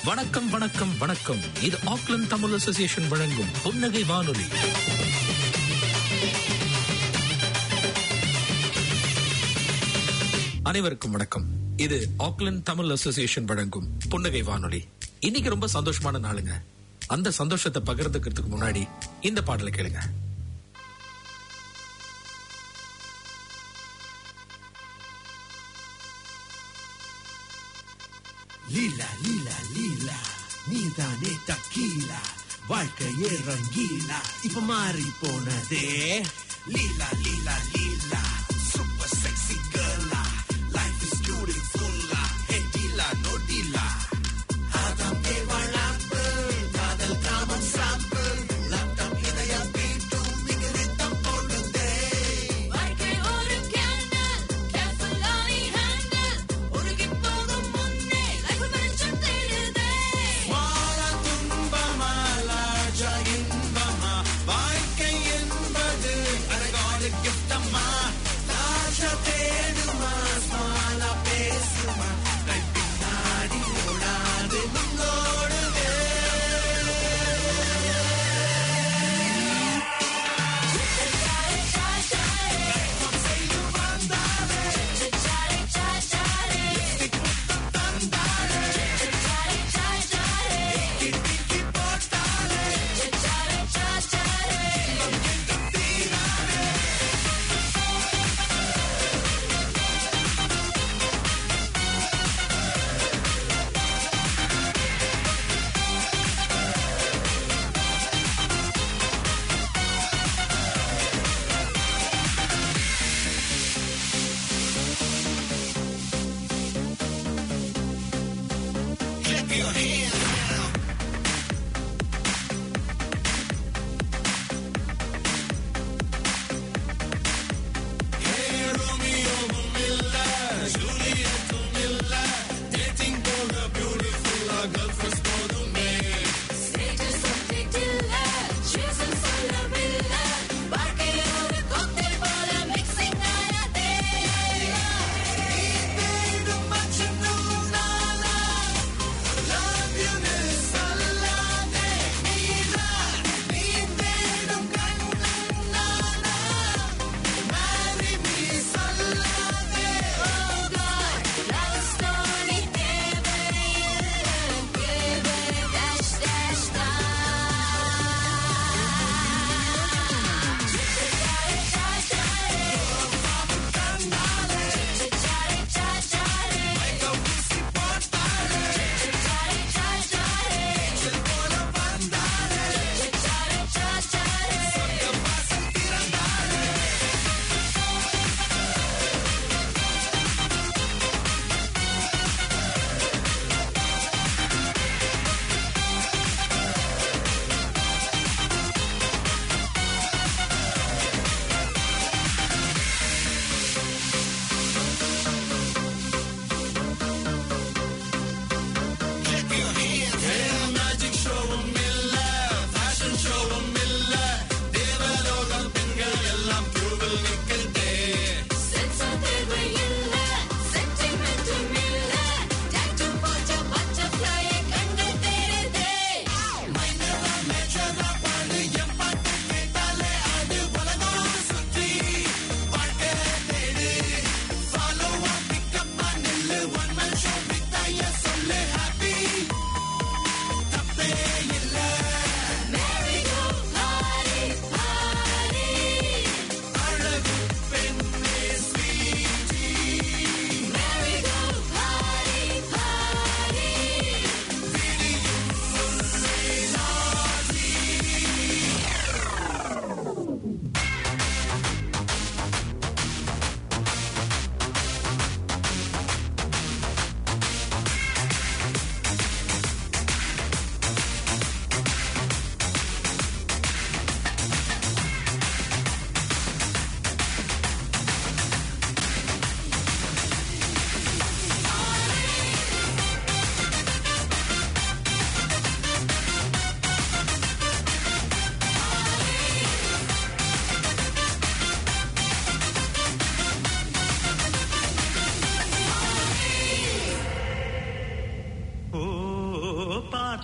வணக்கம் வணக்கம் வணக்கம் இது ஆக்லாந்து தமிழ் அசோசியேஷன் வழங்கும் புன்னகை வானொலி அனைவருக்கும் வணக்கம் இது ஆக்லாந்து தமிழ் அசோசியேஷன் வழங்கும் புன்னகை வானொலி இன்னைக்கு ரொம்ப சந்தோஷமான நாளுங்க அந்த சந்தோஷத்தை பகிர்ந்துக்கிறதுக்கு முன்னாடி இந்த பாடலை கேளுங்க லீலா லீலா லீலா நீதானே தக்கீலா வாழ்க்கையே ரங்கீலா இப்ப மாறி போனதே லீலா லீலா லீலா சூப்பர் செக்ஸி கேர்லா லைஃப் இஸ் பியூட்டிஃபுல்லா ஹே டீலா நோ டீலா ஆதம் ஏவாள் ஆப்பிள் காதல் காமம் சாம்பிள் லேப்டாப் இதயம் பீட்டும் இங்கு நித்தம் போடுதே வாழ்க்கை ஒரு கேண்டல் கேர்ஃபுல்லாய் ஹேண்டில் உருகி போகும் முன்னே லைஃப் வெளிச்சம் தேடுதே வாழ துன்பமா லாஜ இன்பமா வாழ்க்கை என்பது அழகான கிஃப்டம்மா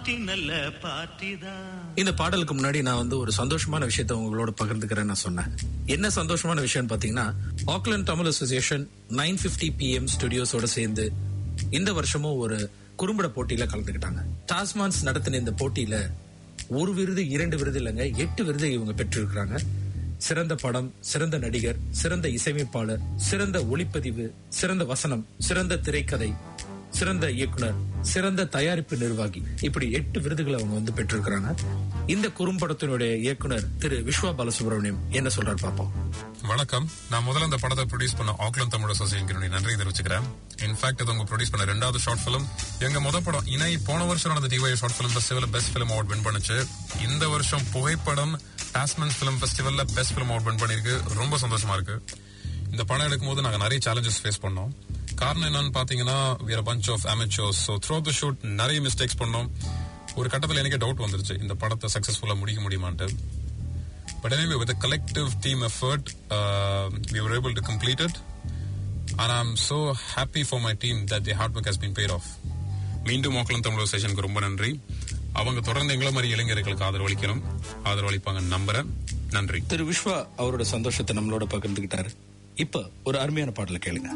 பார்ட்டி நல்ல பார்ட்டி தான் இந்த பாடலுக்கு முன்னாடி நான் வந்து ஒரு சந்தோஷமான விஷயத்தை உங்களோட பகிர்ந்துக்கிறேன்னு நான் சொன்னேன் என்ன சந்தோஷமான விஷயம் பாத்தீங்கன்னா Auckland Tamil association nine fifty P M ஸ்டுடியோஸோட சேர்ந்து இந்த வருஷமும் ஒரு குறும்பட போட்டியில கலந்துக்கிட்டாங்க டாஸ்மான்ஸ் நடத்தின இந்த போட்டியில ஒரு விருது இரண்டு விருது இல்லைங்க எட்டு விருது இவங்க பெற்றிருக்கிறாங்க சிறந்த படம் சிறந்த நடிகர் சிறந்த இசையமைப்பாளர் சிறந்த ஒளிப்பதிவு சிறந்த வசனம் சிறந்த திரைக்கதை சிறந்த இயக்குனர் சிறந்த தயாரிப்பு நிர்வாகி இப்படி எட்டு விருதுகளை அவங்க வந்து பெற்றிருக்கிறாங்க இந்த குறும்படத்தினுடைய இயக்குனர் திரு விஸ்வா பாலசுப்ரமணியம் என்ன சொல்றாரு பாப்போம் வணக்கம் நான் முதல்ல இந்த படத்தை ப்ரொடியூஸ் பண்ண ஆக்லாந்து தமிழ் அசோசியேஷனுடைய நன்றி தெரிவிச்சுக்கிறேன் இன்ஃபேக்ட் இது உங்க ப்ரொடியூஸ் பண்ண ரெண்டாவது ஷார்ட் ஃபிலிம் எங்க முத படம் இணை போன வருஷம் நடந்த டிஒய் short film festival best film award win பண்ணுச்சு இந்த வருஷம் புகைப்படம் டாஸ்மன்ஸ் ஃபிலிம் ஃபெஸ்டிவல்ல பெஸ்ட் ஃபிலிம் அவார்ட் வின் பண்ணிருக்கு ரொம்ப சந்தோஷமா இருக்கு இந்த படம் எடுக்கும் போது நாங்க நிறைய சேலஞ்சஸ் ஃபேஸ் பண்ணோம் காரணம் என்னன்னு பாத்தீங்கன்னா we are a bunch of amateurs so throughout the shoot நிறைய மிஸ்டேக்ஸ் பண்ணோம் ஒரு கட்டத்துல எனக்கே டவுட் வந்துருச்சு இந்த படத்தை சக்சஸ்ஃபுல்லா முடிக்க முடியுமான்ட்டு But anyway, with a collective team effort, uh, we were able to complete it. And I'm so happy for my team that their hard work has been paid off. மீண்டும் ஓக்கலம் தமிழ் ஸ்டேஷனுக்கு ரொம்ப நன்றி அவங்க தொடர்ந்து எங்களை மாதிரி இளைஞர்களுக்கு ஆதரவளிக்கணும் ஆதரவளிப்பாங்க நம்புறேன் நன்றி திரு விஸ்வா அவரோட சந்தோஷத்தை நம்மளோட பகிர்ந்துகிட்டாரு இப்ப ஒரு அருமையான பாடலை கேளுங்க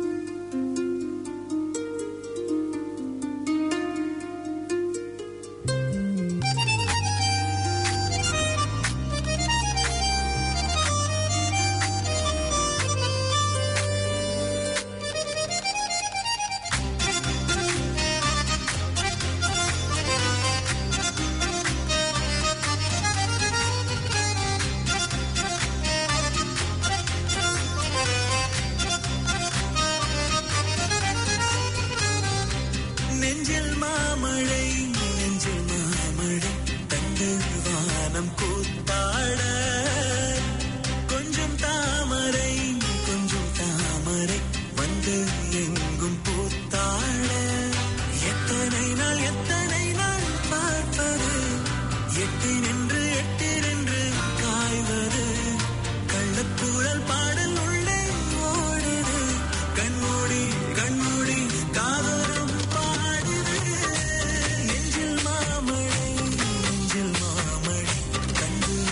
நெஞ்சில் மாமழை நெஞ்சில் மாமழை தங்கள் வானம் கூத்தாட கொஞ்சம் தாமரை கொஞ்சம் தாமரை வந்து எங்கும் பூத்தாட எத்தனை நாள் எத்தனை நாள் பார்ப்பது எட்டி நின்று எட்டி நின்று காய்வது கள்ளக்கூழல் பாடல் உள்ளே ஓடுது கண்மூடி கண்மூடி காதலும் பாடுது நெஞ்சில் மாமழை நெஞ்சில் மாமழை கண்டு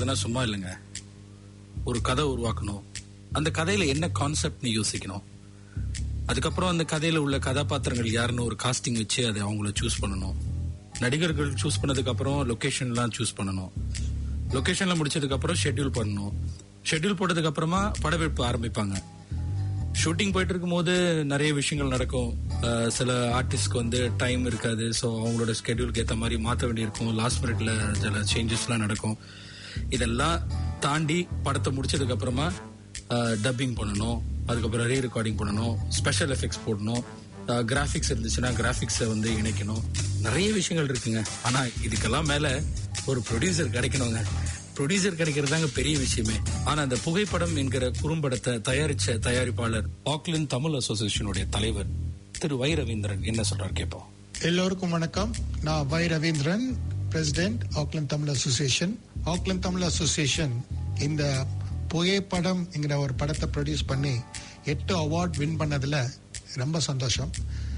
பண்றதுனா சும்மா இல்லைங்க ஒரு கதை உருவாக்கணும் அந்த கதையில என்ன கான்செப்ட்னு யோசிக்கணும் அதுக்கப்புறம் அந்த கதையில உள்ள கதாபாத்திரங்கள் யாருன்னு ஒரு காஸ்டிங் வச்சு அதை அவங்கள சூஸ் பண்ணணும் நடிகர்கள் சூஸ் பண்ணதுக்கு அப்புறம் லொகேஷன்லாம் சூஸ் பண்ணணும் லொகேஷன்ல முடிச்சதுக்கு அப்புறம் ஷெட்யூல் பண்ணணும் ஷெட்யூல் போட்டதுக்கு அப்புறமா படப்பிடிப்பு ஆரம்பிப்பாங்க ஷூட்டிங் போயிட்டு இருக்கும்போது நிறைய விஷயங்கள் நடக்கும் அஹ் சில ஆர்டிஸ்ட்க்கு வந்து டைம் இருக்காது ஸோ அவங்களோட ஸ்கெடியூலுக்கு ஏற்ற மாதிரி மாற்ற வேண்டியிருக்கும் லாஸ்ட் மினிட்ல சில சேஞ்சஸ்லாம் நடக்கும் இதெல்லாம் தாண்டி படத்தை முடிச்சதுக்கு அப்புறமா டப்பிங் பண்ணணும் அதுக்கப்புறம் ரீ ரெக்கார்டிங் பண்ணணும் ஸ்பெஷல் எஃபெக்ட்ஸ் போடணும் கிராஃபிக்ஸ் இருந்துச்சுன்னா கிராஃபிக்ஸை வந்து இணைக்கணும் நிறைய விஷயங்கள் இருக்குங்க ஆனா இதுக்கெல்லாம் மேல ஒரு ப்ரொடியூசர் கிடைக்கணுங்க ப்ரொடியூசர் கிடைக்கிறது தாங்க பெரிய விஷயமே ஆனா அந்த புகைப்படம் என்கிற குறும்படத்தை தயாரிச்ச தயாரிப்பாளர் ஆக்லின் தமிழ் அசோசியேஷனுடைய தலைவர் திரு வை ரவீந்திரன் என்ன சொல்றாரு கேட்போம் எல்லோருக்கும் வணக்கம் நான் Y Raveendran president Auckland Tamil association Auckland Tamil association இந்த புகைப்படம் என்கிற ஒரு படத்தை ப்ரொடியூஸ் பண்ணி எட்டு அவார்ட் வின் பண்ணதுல ரொம்ப சந்தோஷம்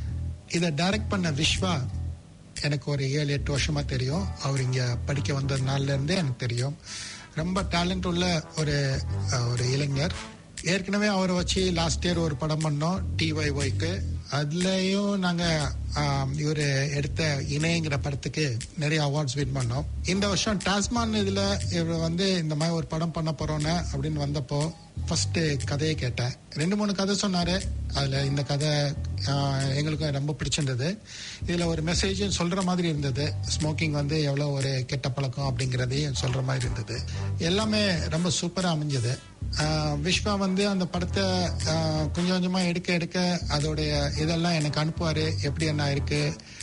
இதை டைரக்ட் பண்ண விஸ்வா எனக்கு ஒரு ஏழு எட்டு வருஷமா தெரியும் அவர் இங்க படிக்க வந்த நாள்ல இருந்தே எனக்கு தெரியும் ரொம்ப டேலண்ட் உள்ள ஒரு அஹ், ஒரு இளைஞர் ஏற்கனவே அவரை வச்சு லாஸ்ட் இயர் ஒரு படம் பண்ணோம் டிஒய்ஒய்க்கு அதுலயும் நாங்க இவர் எடுத்த இணைங்கிற படத்துக்கு நிறைய அவார்ட்ஸ் வின் பண்ணோம் இந்த வருஷம் டாஸ்மான் இதுல இவர் வந்து இந்த மாதிரி ஒரு படம் பண்ண போறோன்னு அப்படின்னு வந்தப்போ ஃபர்ஸ்ட் கதையை கேட்டேன் ரெண்டு மூணு கதை சொன்னாரு அதுல இந்த கதை ஆஹ், எங்களுக்கு ரொம்ப பிடிச்சிருந்தது இதுல ஒரு மெசேஜ் சொல்ற மாதிரி இருந்தது ஸ்மோக்கிங் வந்து எவ்வளவு ஒரு கெட்ட பழக்கம் அப்படிங்கறதையும் சொல்ற மாதிரி இருந்தது எல்லாமே ரொம்ப சூப்பரா அமைஞ்சது ஆஹ், விஸ்வா வந்து அந்த படத்தை ஆஹ், கொஞ்சம் கொஞ்சமா எடுக்க எடுக்க அதோடைய இதெல்லாம் எனக்கு அனுப்புவாரு எப்படி என்ன இருக்கு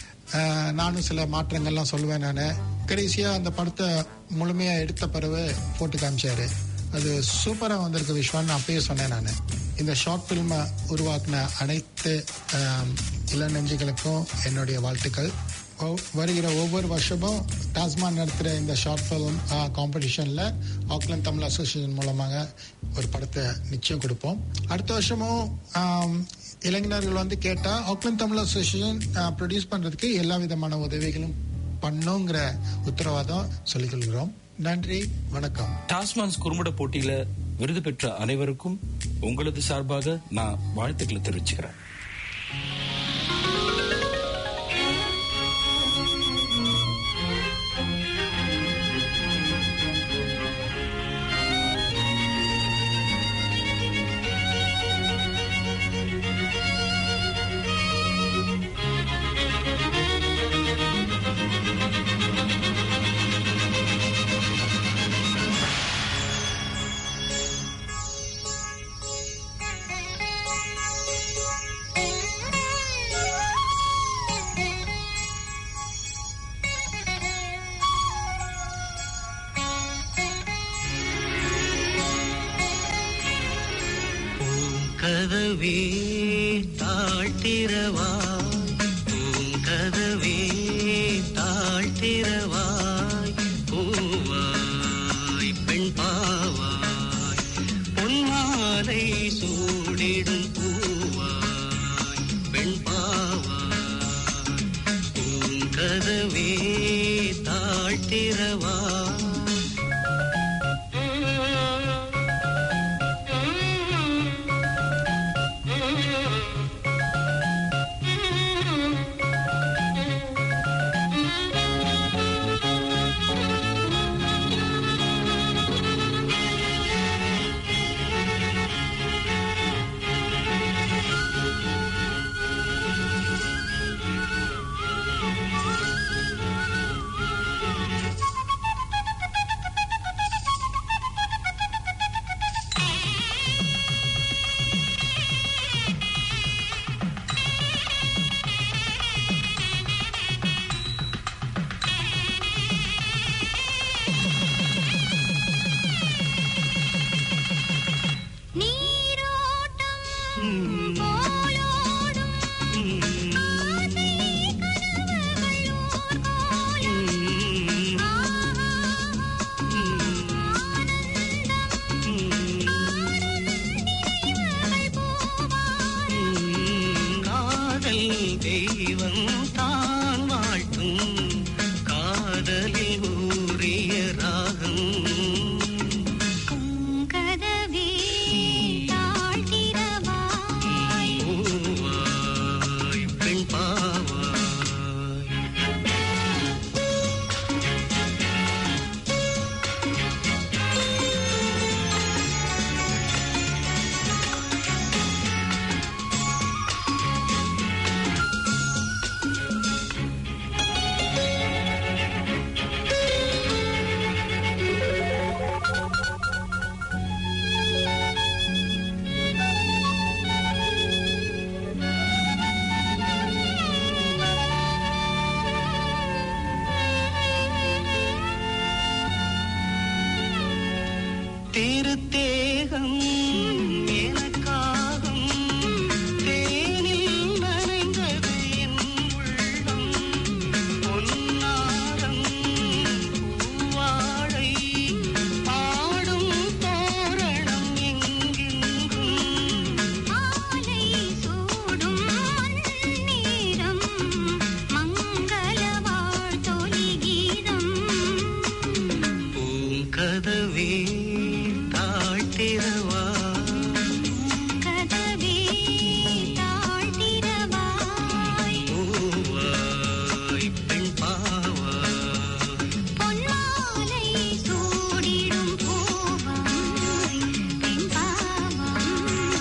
ஆஹ், நானும் சில மாற்றங்கள்லாம் சொல்லுவேன் நான் கடைசியா அந்த படத்தை முழுமையா எடுத்த பிறகு போட்டு காமிச்சாரு அது சூப்பரா வந்திருக்கு விஸ்வான்னு அப்பயே சொன்னேன் நான் இந்த ஷார்ட் ஃபில்மை உருவாக்கின அனைத்து ஆம், இளநெஞ்சுகளுக்கும் என்னுடைய வாழ்த்துக்கள் ஒவ்- வருகிற ஒவ்வொரு வருஷமும் டாஸ்மான் நடத்துகிற இந்த ஷார்ட் ஃபிலிம் காம்படிஷனில் ஆக்லாந்து தமிழ் அசோசியேஷன் மூலமாக ஒரு படத்தை நிச்சயம் கொடுப்போம் அடுத்த வருஷமும் ஆம், இளைஞர்கள் வந்து கேட்டால் ஆக்லாந்து தமிழ் அசோசியேஷன் ப்ரொடியூஸ் பண்ணுறதுக்கு எல்லா விதமான உதவிகளும் பண்ணுங்கிற உத்தரவாதம் சொல்லிக் கொள்கிறோம் நன்றி வணக்கம் டாஸ்மான்ஸ் குறும்பட போட்டியில விருது பெற்ற அனைவருக்கும் உங்களது சார்பாக நான் வாழ்த்துக்களை தெரிவிச்சுக்கிறேன் பூங்கதவே தாழ்த்திரவாய் பூங்கதவே தாழ்த்திரவாய் பூவாய் பெண் பாவாய் பொன்மாலை சூடிடும் பூவாய் பெண் பாவாய் பூங்கதவே தாழ்த்திரவாய் வீடு தேகம் எனக்காகும் தேனில் நனைந்தது என் உள்ளம் பொன்னாரம் பூவாழை பாடும் தோரணம் எங்கெங்கும் ஆலை சூடும் மண்ணீரம் மங்கள வாழ்த்தொலி கீதம் பூங்கதவே தாழ்த்திரவா கதவே தாழ்த்திரவாய் பூவாய் பெண் பாவாய் பொன்மாலை சூடிடும் பூவாய் பெண்பாவாய்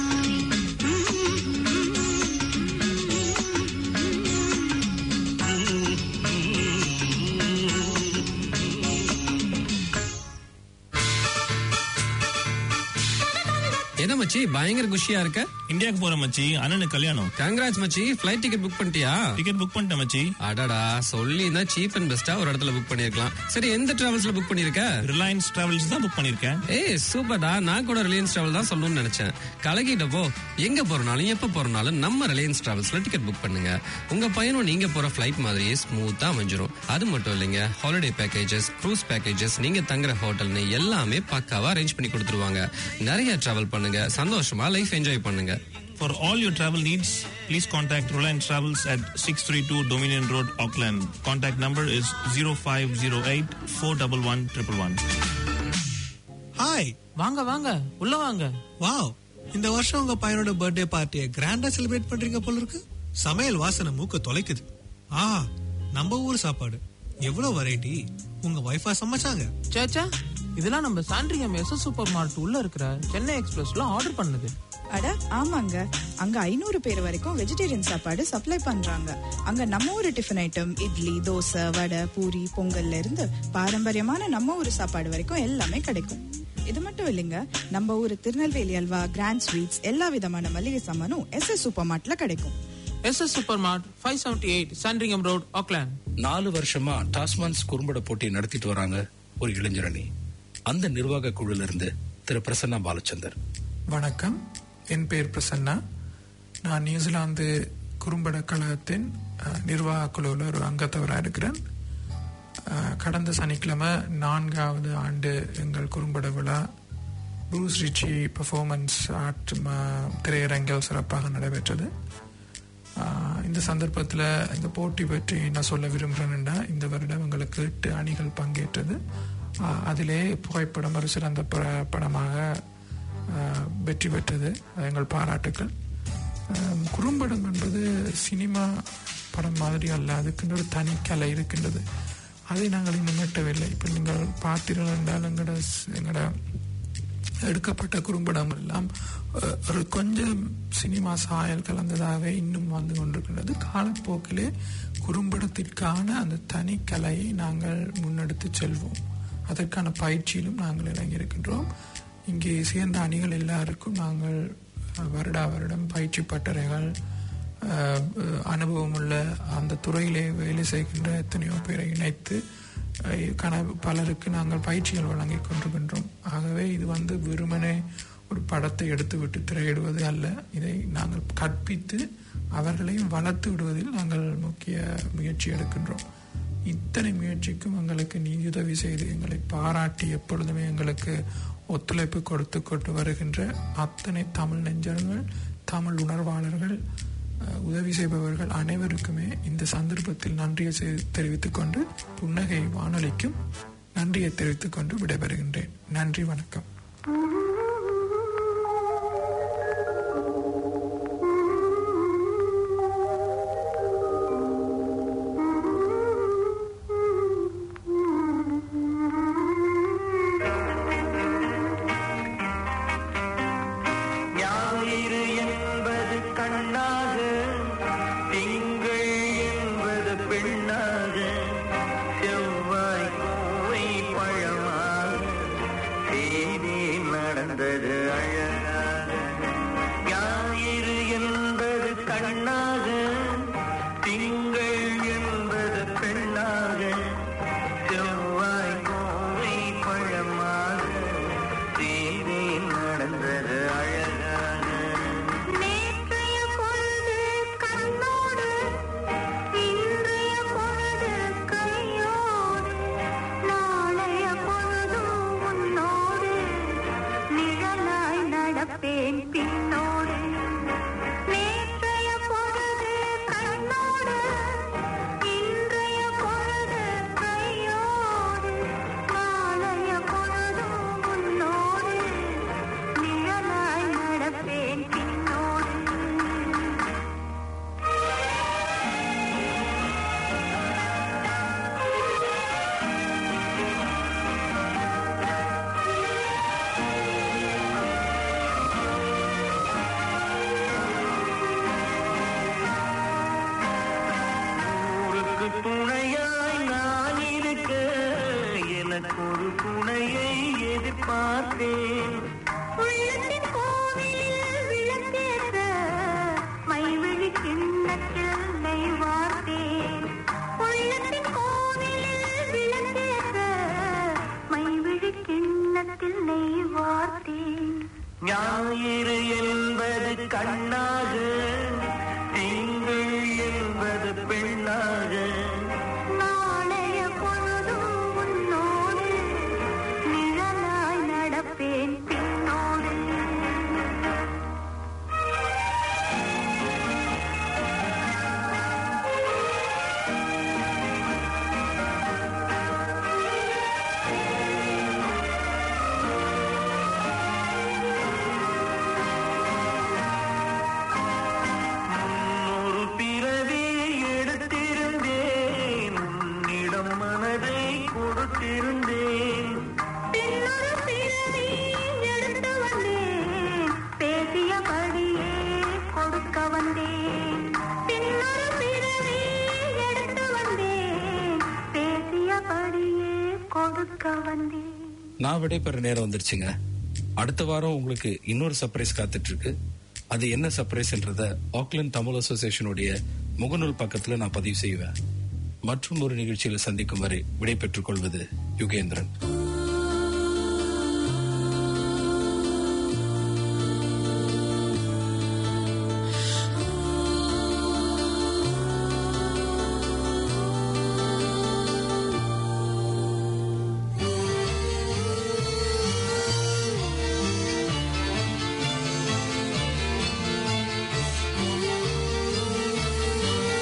என்ன மச்சி பயங்கர குஷியா இருக்க இந்தியாவுக்கு போற மச்சி அண்ணனுக்கு கல்யாணம் கங்கராஜ் மச்சி ஃபிளைட் டிக்கெட் புக் பண்ணிட்டியா டிக்கெட் புக் பண்ணிட்டேன் மச்சி அடடா சொல்லி தான் சீப் அண்ட் பெஸ்டா ஒரு இடத்துல புக் பண்ணிருக்கலாம் சரி எந்த டிராவல்ஸ்ல புக் பண்ணிருக்க ரிலையன்ஸ் டிராவல்ஸ் தான் புக் பண்ணிருக்கேன் ஏய் சூப்பர்டா நான் கூட ரிலையன்ஸ் டிராவல் தான் சொல்லணும்னு நினைச்சேன் கலகிட்டப்போ எங்க போறனாலும் எப்ப போறனாலும் நம்ம ரிலையன்ஸ் டிராவல்ஸ்ல டிக்கெட் புக் பண்ணுங்க உங்க பயணம் நீங்க போற ஃபிளைட் மாதிரியே ஸ்மூத்தா அமைஞ்சிரும் அது மட்டும் இல்லைங்க ஹாலிடே பேக்கேஜஸ் க்ரூஸ் பேக்கேஜஸ் நீங்க தங்குற ஹோட்டல்னு எல்லாமே பக்காவா அரேஞ்ச் பண்ணி கொடுத்துருவாங்க நிறைய டிராவல் பண்ணுங்க சந்தோஷமா லைஃப் என்ஜாய் பண்ணுங்க For all your travel needs, please contact Reliance Travels at 632 Dominion Road, Auckland. Contact number is 0508 411 111. Hi வாங்க வாங்க உள்ள வாங்க வாவ் இந்த வருஷம் உங்க பையனோட பர்த்டே பார்ட்டியை கிராண்டா செலிப்ரேட் பண்றீங்க போல இருக்கு சமையல் வாசனை மூக்க தொலைக்குது ஆ நம்ம ஊர் சாப்பாடு எவ்வளவு வெரைட்டி உங்க ஒய்ஃபா சமைச்சாங்க சேச்சா இதெல்லாம் நம்ம சாண்ட்ரியம் எஸ் சூப்பர் மார்ட் உள்ள இருக்கிற சென்னை எக்ஸ்பிரஸ்ல ஆர்டர் பண்ணது அட ஆமாங்க அங்க ஐநூறு பேர் வரைக்கும் வெஜிடேரியன் சாப்பாடு சப்ளை பண்றாங்க அங்க நம்ம ஊரு டிஃபன் ஐட்டம் இட்லி தோசை வடை பூரி பொங்கல்ல இருந்து பாரம்பரியமான நம்ம ஊரு சாப்பாடு வரைக்கும் எல்லாமே கிடைக்கும் இது மட்டும் இல்லைங்க நம்ம ஊரு திருநெல்வேலி அல்வா கிராண்ட் ஸ்வீட்ஸ் எல்லா விதமான மளிகை சாமானும் எஸ் எஸ் சூப்பர் மார்ட்ல கிடைக்கும் S S super mart five seventy eight Sandringham road Auckland நாலு வருஷமா டாஸ்மான்ஸ் குறும்பட போட்டி நடத்திட்டு வராங்க ஒரு இளைஞரணி அந்த நிர்வாக குழுல இருந்து திரு பிரசன்னா பாலச்சந்தர் வணக்கம் என் பெயர் பிரசன்னா நான் நியூசிலாந்து குறும்பட கழகத்தின் அஹ், நிர்வாக குழுவில் ஒரு அங்கத்தவராக இருக்கிறேன் அஹ், கடந்த சனிக்கிழமை நான்காவது ஆண்டு எங்கள் குறும்பட விழா ப்ரூஸ் ரிச்சி பெர்ஃபார்மன்ஸ் ஆர்ட் ம- திரையரங்கில் சிறப்பாக நடைபெற்றது ஆஹ் இந்த சந்தர்ப்பத்தில் இந்த போட்டி பற்றி நான் சொல்ல விரும்புகிறேன்னா இந்த வருடம் எங்களுக்கு எட்டு அணிகள் பங்கேற்றது ஆஹ் அதிலே புகைப்படம் ஒரு சிறந்த ப- படமாக ஆஹ் வெற்றி பெற்றது அது எங்கள் பாராட்டுக்கள் ஆஹ் குறும்படம் என்பது சினிமா படம் மாதிரி அல்ல அதுக்குன்னு ஒரு தனி கலை இருக்கின்றது அதை நாங்கள் இன்னும் எட்டவில்லை இப்போ நீங்கள் பார்த்தீர்கள் என்றால் எங்களோட ஸ்- எங்களோட எடுக்கப்பட்ட குறும்படம் எல்லாம் அஹ், ஒரு கொஞ்சம் சினிமா சாயல் கலந்ததாகவே இன்னும் வந்து கொண்டிருக்கின்றது காலப்போக்கிலே குறும்படத்திற்கான அந்த தனி கலையை நாங்கள் முன்னெடுத்து செல்வோம் அதற்கான பயிற்சியிலும் நாங்கள் இறங்கியிருக்கின்றோம் இங்கே சேர்ந்த அணிகள் எல்லாருக்கும் நாங்கள் அஹ், வருடா வருடம் பயிற்சி பட்டறைகள் அஹ், அஹ், அனுபவம் உள்ள அந்த துறையிலே வேலை செய்கின்ற எத்தனையோ பேரை இணைத்து அஹ், கனவு பலருக்கு நாங்கள் பயிற்சிகள் வழங்கி கொண்டிருக்கின்றோம் ஆகவே இது வந்து வெறுமனே ஒரு படத்தை எடுத்துவிட்டு திரையிடுவது அல்ல இதை நாங்கள் கற்பித்து அவர்களையும் வளர்த்து விடுவதில் நாங்கள் முக்கிய முயற்சி எடுக்கின்றோம் இத்தனை முயற்சிக்கும் எங்களுக்கு நிதியுதவி செய்து எங்களை பாராட்டி எப்பொழுதுமே எங்களுக்கு ஒத்துழைப்பு கொடுத்து கொண்டு வருகின்ற அத்தனை தமிழ் நெஞ்சங்கள் தமிழ் உணர்வாளர்கள் அஹ், உதவி செய்பவர்கள் அனைவருக்குமே இந்த சந்தர்ப்பத்தில் நன்றியை செ- தெரிவித்துக் கொண்டு புன்னகை வானொலிக்கும் நன்றியை தெரிவித்துக் கொண்டு விடைபெறுகின்றேன் நன்றி வணக்கம் ஞாயிறு என்பது கண்ணாக திங்கள் என்பது பெண்ணாக செவ்வாய் கோவை பழமாக செய்தி நடந்தது அழகாக ஞாயிறு என்பது கண்ணாக திங்கள் என்பது பெண்ணாக செவ்வாய் கோவை பழமாக தேவி பார்த்தேன் உள்ளத்தின் கோவிலில் விளக்கேற்ற மைவிழி கிண்ணத்தில் நெய் வார்த்தேன் உள்ளத்தின் கோவிலில் விளக்கேற்ற மைவிழி கிண்ணத்தில் நெய் வார்த்தேன் ஞாயிறு என்பது கண்ணாக திங்கள் என்பது பெண்ணாக நாளைய பொழுதும் உன்னோடு நிழலாய் நடப்பேன் பின்னோடு ஒரு பிறவி எடுத்திருந்தேன் உன்னிடம் மனதை கொடுத்திருந்தேன் பின்னொரு பிறவி எடுத்து வந்தேன் பேசியபடியே கொடுக்க வந்தேன் பின்னொரு பிறவி எடுத்து வந்தேன் பேசியபடியே கொடுக்க வந்தேன் நான் விடைபெற நேரம் வந்துருச்சுங்க அடுத்த வாரம் உங்களுக்கு இன்னொரு சர்ப்ரைஸ் காத்துட்டு இருக்கு அது என்ன சர்ப்ரைஸ்ன்றத ஆக்லாந்து தமிழ் அசோசியேஷனுடைய முகநூல் பக்கத்துல நான் பதிவு செய்வேன் மற்றும் ஒரு நிகழ்ச்சியில் சந்திக்கும் வரை விடைபெற்றுக் கொள்வது யுகேந்திரன்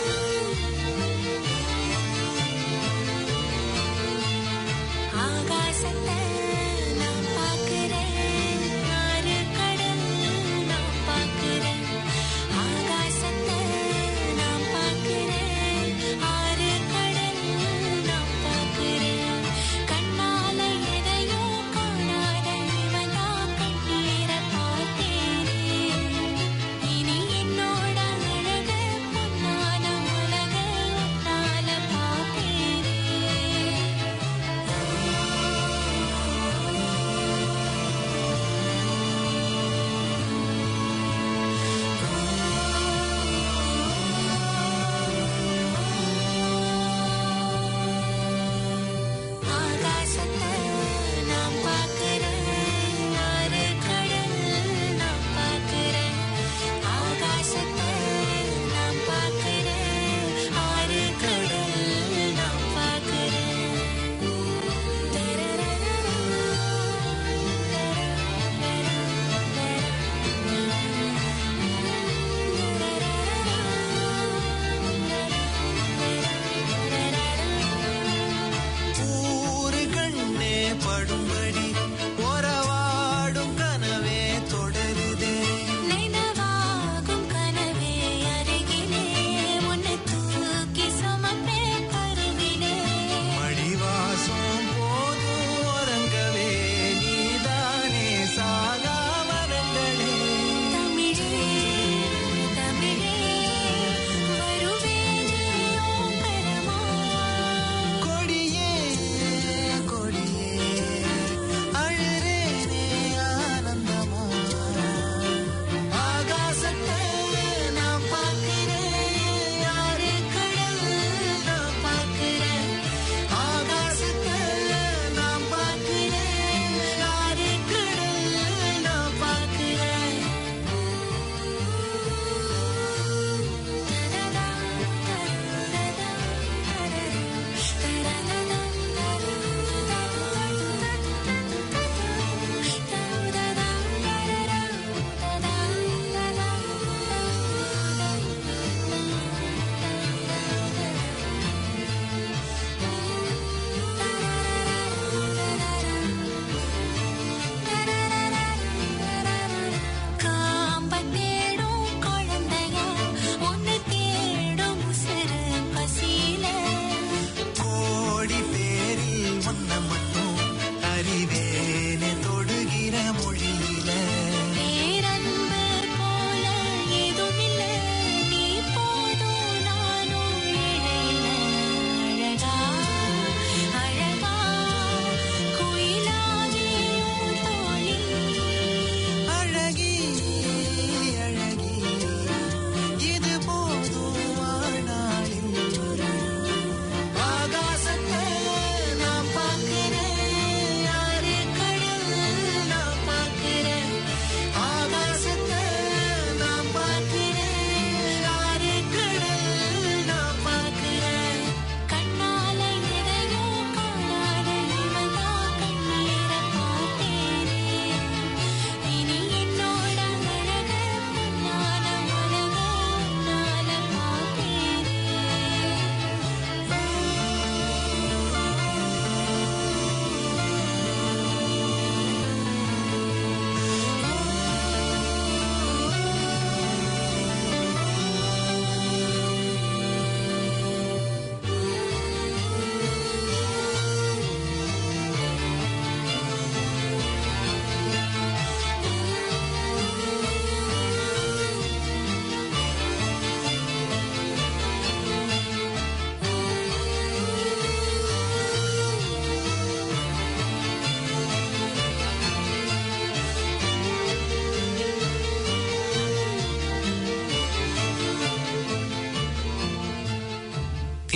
ஆகாச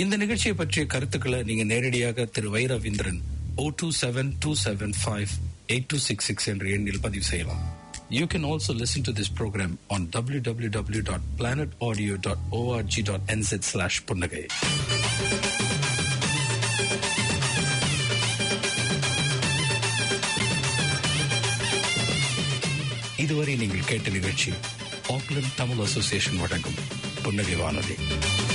இந்த நிகழ்ச்சியை பற்றிய கருத்துக்களை நீங்க நேரடியாக திரு Y Raveendran O two seven two seven five eight two six six என்ற எண்ணில் பதிவு செய்யலாம் You can also listen to this program on www.planetaudio.org.nz slash புன்னகை இதுவரை நீங்கள் கேட்ட நிகழ்ச்சி ஆக்லாந்து தமிழ் அசோசியேஷன் வழங்கும் புன்னகை வானொலி